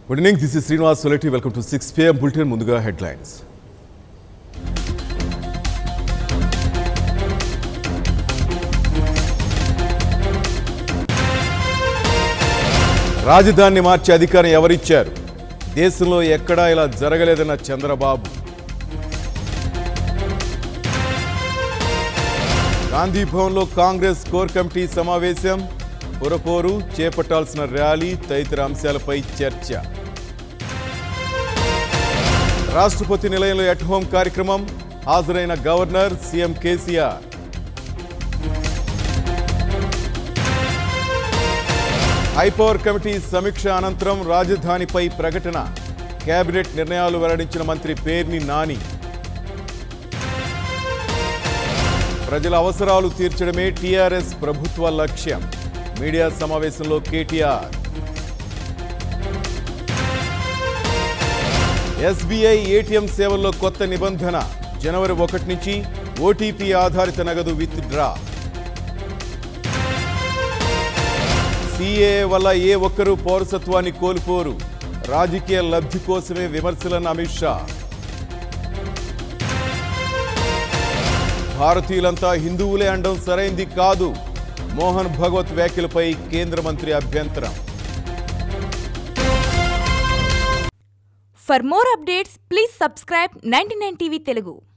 Good evening this is Srinivas Soleti welcome to six PM bulletin ముందుగా headlines రాజధానిని మార్చే అధికారం ఎవరిచ్చారు దేశంలో ఎక్కడా ఇలా జరగలేదన్న చంద్రబాబు గాంధీ భవన్లో కాంగ్రెస్ కోర్ కమిటీ సమావేశం పురపోరు చేపట్టాల్సిన ర్యాలీ తదితర అంశాలపై చర్చ రాష్ట్రపతి నిలయంలో ఎట్ హోం కార్యక్రమం హాజరైన governor CM KCR high power committee సమీక్ష అనంతరం రాజధానిపై ప్రకటన కేబినెట్ నిర్ణయాలు వెల్లడించిన మంత్రి పేర్ని నాని ప్రజల అవసరాలు తీర్చడమే టీఆర్ఎస్ ప్రభుత్వ లక్ష్యం మీడియా సమావేశంలో కేటీఆర్ ఎస్బీఐ ఏటీఎం సేవల్లో కొత్త నిబంధన జనవరి ఒకటి నుంచి ఓటీపీ ఆధారిత నగదు విత్ డ్రా సీఏ వల్ల ఏ ఒక్కరూ పౌరసత్వాన్ని కోల్పోరు రాజకీయ లబ్ధి కోసమే విమర్శలన్న అమిత్ షా భారతీయులంతా హిందువులే అండం సరైంది కాదు మోహన్ భగవత్ వ్యాఖ్యలపై కేంద్ర మంత్రి అభ్యంతరం For more updates, please subscribe 99 TV Telugu.